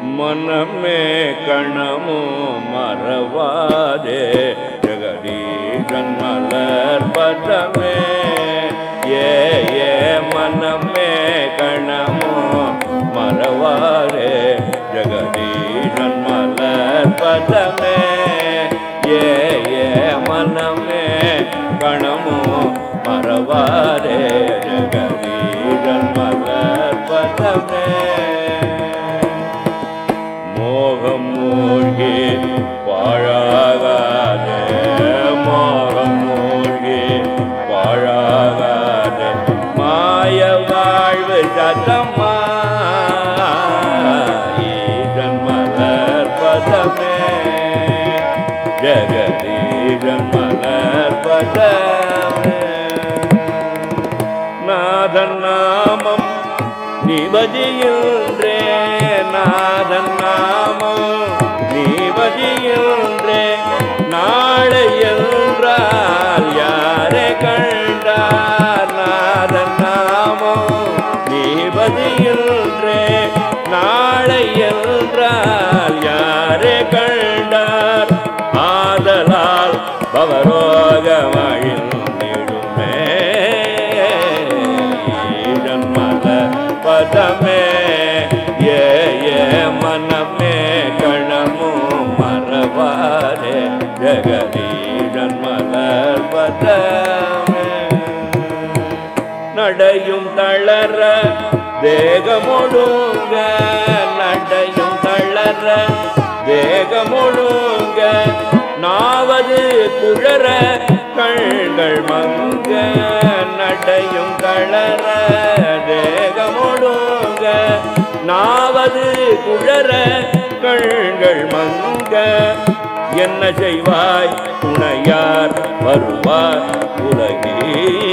மனமே கணமோ மறவாதே ஜெகதீசன் மலர் பதமே ஏ ஏ மனமே கணமோ மறவாதே ஜெகதீசன் மலர் பதமே ஏ ஏ மனமே கணமோ மறவாதே ஜெகதீசன் மலர் பதமே மோகம் மூழ்கி பாழாகாதே மோகம் மூழ்கி பாழாகாதே மாய வாழ்வு சதமா ஈசன் மலர் பதமே ஜெகதீசன் மலர் பதமே நாதன் நாமம் நிபதியின்றே நாதன் நாமம் நிபதியின்றே நாளை என்றால் யாரை கண்டார் நாதன் நாமம் நிபதியின்றே நாளை என்றால் யாரை கண்டார் ஆதலால் பவரோகமழிந்திடுமே ஜன்மல பதமே ஏ ஏ மனமே கணமோ மறவாரே ஜெகதி ஜன்மல பதமே நடையும் தளர தேகமொடுங்க நடையும் தளர தேகமொடுங்க நாவது குழற கண்கள் மங்க நடையும் தளர தேகமொடுங்க நாவது குழற கண்கள் மங்க என்ன செய்வாய் துணையார் வருவார் உலகே